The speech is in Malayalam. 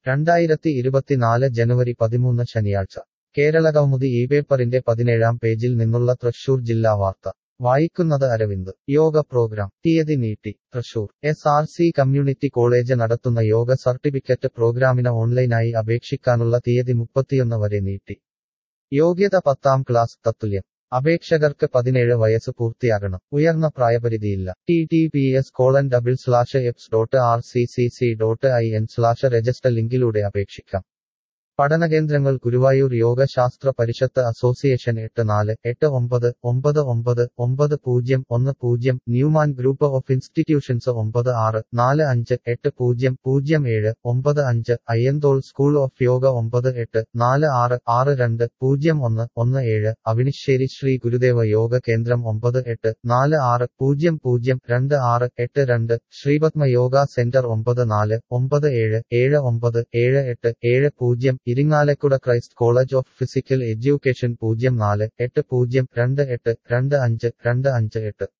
രണ്ടായിരത്തി ഇരുപത്തിനാല് ജനുവരി പതിമൂന്ന് ശനിയാഴ്ച കേരളകൗമുദി ഈ പേപ്പറിന്റെ പതിനേഴാം പേജിൽ നിന്നുള്ള തൃശൂർ ജില്ലാ വാർത്ത വായിക്കുന്നത് അരവിന്ദ് യോഗ പ്രോഗ്രാം തീയതി നീട്ടി Thrissur S R C community college നടത്തുന്ന യോഗ സർട്ടിഫിക്കറ്റ് പ്രോഗ്രാമിന് ഓൺലൈനായി അപേക്ഷിക്കാനുള്ള തീയതി മുപ്പത്തിയൊന്ന് വരെ നീട്ടി യോഗ്യത പത്താം ക്ലാസ് തത്തുല്യം അപേക്ഷകർക്ക് പതിനേഴ് വയസ്സ് പൂർത്തിയാകണം ഉയർന്ന പ്രായപരിധിയില്ല T T P S colon double slash apps dot R C C C dot I N slash register ലിങ്കിലൂടെ അപേക്ഷിക്കാം പഠനകേന്ദ്രങ്ങൾ ഗുരുവായൂർ യോഗശാസ്ത്ര പരിഷത്ത് അസോസിയേഷൻ എട്ട് നാല് എട്ട് ഒമ്പത് ഒമ്പത് ഒമ്പത് ഒമ്പത് പൂജ്യം ഒന്ന് പൂജ്യം ന്യൂമാൻ ഗ്രൂപ്പ് ഓഫ് ഇൻസ്റ്റിറ്റ്യൂഷൻസ് ഒമ്പത് ആറ് നാല് അഞ്ച് എട്ട് പൂജ്യം പൂജ്യം ഏഴ് ഒമ്പത് അഞ്ച് അയ്യന്തോൾ സ്കൂൾ ഓഫ് യോഗ ഒമ്പത് എട്ട് നാല് ആറ് ആറ് രണ്ട് പൂജ്യം ഒന്ന് ഒന്ന് ഏഴ് അവിണിശ്ശേരി ശ്രീ ഗുരുദേവ യോഗ കേന്ദ്രം ഒമ്പത് എട്ട് നാല് ആറ് പൂജ്യം പൂജ്യം രണ്ട് ആറ് എട്ട് രണ്ട് ശ്രീപത്മ യോഗ സെന്റർ ഒമ്പത് നാല് ഒമ്പത് ഏഴ് ഏഴ് ഒമ്പത് ഏഴ് എട്ട് ഏഴ് പൂജ്യം Irinjalakuda Christ College of physical education പൂജ്യം നാല് എട്ട് പൂജ്യം രണ്ട് എട്ട് രണ്ട് അഞ്ച് രണ്ട് അഞ്ച് എട്ട്